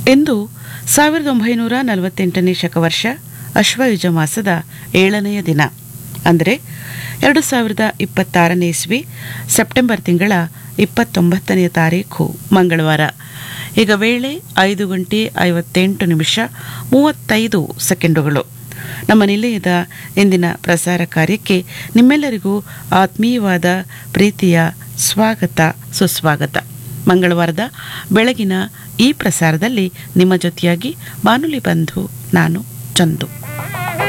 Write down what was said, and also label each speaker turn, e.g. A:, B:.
A: ಎಂದು ಸಾವಿರದ ಒಂಬೈನೂರ ನಲವತ್ತೆಂಟನೇ ಶಕವರ್ಷ ಅಶ್ವಯುಜ ಮಾಸದ ಏಳನೆಯ ದಿನ ಅಂದರೆ ಎರಡು ಸಾವಿರದ ಇಪ್ಪತ್ತಾರನೇ ಇಸ್ವಿ ಸೆಪ್ಟೆಂಬರ್ ತಿಂಗಳ ಇಪ್ಪತ್ತೊಂಬತ್ತನೆಯ ತಾರೀಖು ಮಂಗಳವಾರ ಈಗ ವೇಳೆ ಐದು ಗಂಟೆ ಐವತ್ತೆಂಟು ನಿಮಿಷ ಮೂವತ್ತೈದು ಸೆಕೆಂಡುಗಳು ನಮ್ಮ ನಿಲಯದ ಇಂದಿನ ಪ್ರಸಾರ ಕಾರ್ಯಕ್ಕೆ ನಿಮ್ಮೆಲ್ಲರಿಗೂ ಆತ್ಮೀಯವಾದ ಪ್ರೀತಿಯ ಸ್ವಾಗತ ಸುಸ್ವಾಗತ ಮಂಗಳವಾರದ ಬೆಳಗಿನ ಈ ಪ್ರಸಾರದಲ್ಲಿ ನಿಮ್ಮ ಜೊತೆಯಾಗಿ ಬಾನುಲಿ ಬಂಧು ನಾನು ಚಂದು